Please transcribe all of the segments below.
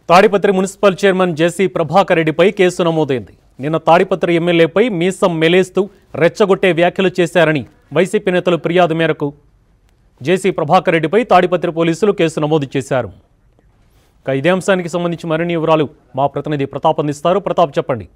Tadipatri municipal chairman JC Prabhakar రెడ్డిపై case నమోదైంది నిన్న తాడిపత్రి ఎమ్మెల్యేపై మీసం మెలేస్తూ రెచ్చగొట్టే వ్యాఖ్యలు చేశారని వైసీపీ నేతలు ఫిర్యాదు మేరకు జేసీ ప్రభాకర్ రెడ్డిపై తాడిపత్రి పోలీసులు కేసు నమోదు చేశారు ఇక ఇదే అంశానికి సంబంధించి మరిన్ని వివరాలు మా ప్రతినిధి ప్రతాప్ అందిస్తారు ప్రతాప్ చెప్పండి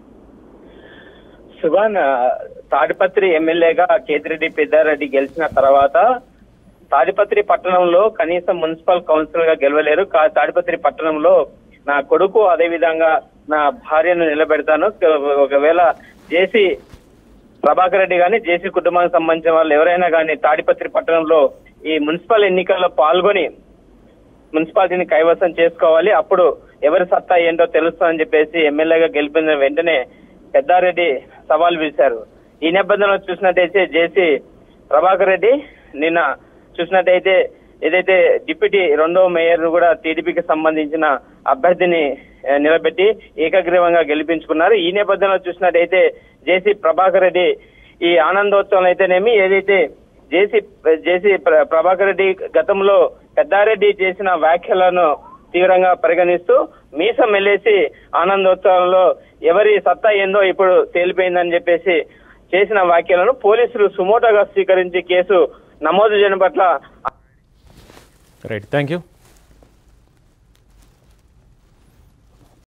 సుభాన్ ఆ, తాడిపత్రి ఎమ్మెల్యేగా కేతిరెడ్డి పెద్దారెడ్డి గెలిచిన తర్వాత తాడిపత్రి పట్టణంలో కనీసం మున్సిపల్ కౌన్సిలర్ గా గెలవలేరు కా- తాడిపత్రి పట్టణంలో నా కొడుకు అదే విధంగా నా భార్యను నిలబెడతాను ఒకవేళ జేసీ ప్రభాకర్ రెడ్డి గాని జేసీ కుటుంబానికి సంబంధించిన వాళ్ళు ఎవరైనా కానీ తాడిపత్రి పట్టణంలో ఈ మున్సిపల్ ఎన్నికల్లో పాల్గొని మున్సిపాలిటీని కైవసం చేసుకోవాలి అప్పుడు ఎవరి సత్తా ఏంటో తెలుస్తుందని చెప్పేసి ఎమ్మెల్యేగా గెలిపిన వెంటనే పెద్దారెడ్డి సవాల్ విసిరారు ఈ నేపథ్యంలో చూసినట్టయితే జేసీ ప్రభాకర్ రెడ్డి నిన్న చూసినట్టయితే ఏదైతే డిప్యూటీ రెండో మేయర్ కూడా టీడీపీకి సంబంధించిన అభ్యర్థిని ఆ, నిలబెట్టి ఏకగ్రీవంగా గెలిపించుకున్నారు ఈ నేపథ్యంలో చూసినట్టయితే జేసీ ప్రభాకర్ రెడ్డి ఈ ఆనందోత్సవం అయితేనేమి ఏదైతే జేసీ జేసీ ప్ర- ప్రభాకర్ రెడ్డి గతంలో పెద్దారెడ్డి చేసిన వ్యాఖ్యలను తీవ్రంగా పరిగణిస్తూ మీసం వెళ్ళేసి ఆనందోత్సవంలో ఎవరి సత్తా ఏందో ఇప్పుడు తేలిపోయిందని చెప్పేసి చేసిన వ్యాఖ్యలను పోలీసులు సుమోటోగా స్వీకరించి కేసు నమోదు చేయడం పట్ల రైట్ థ్యాంక్ యూ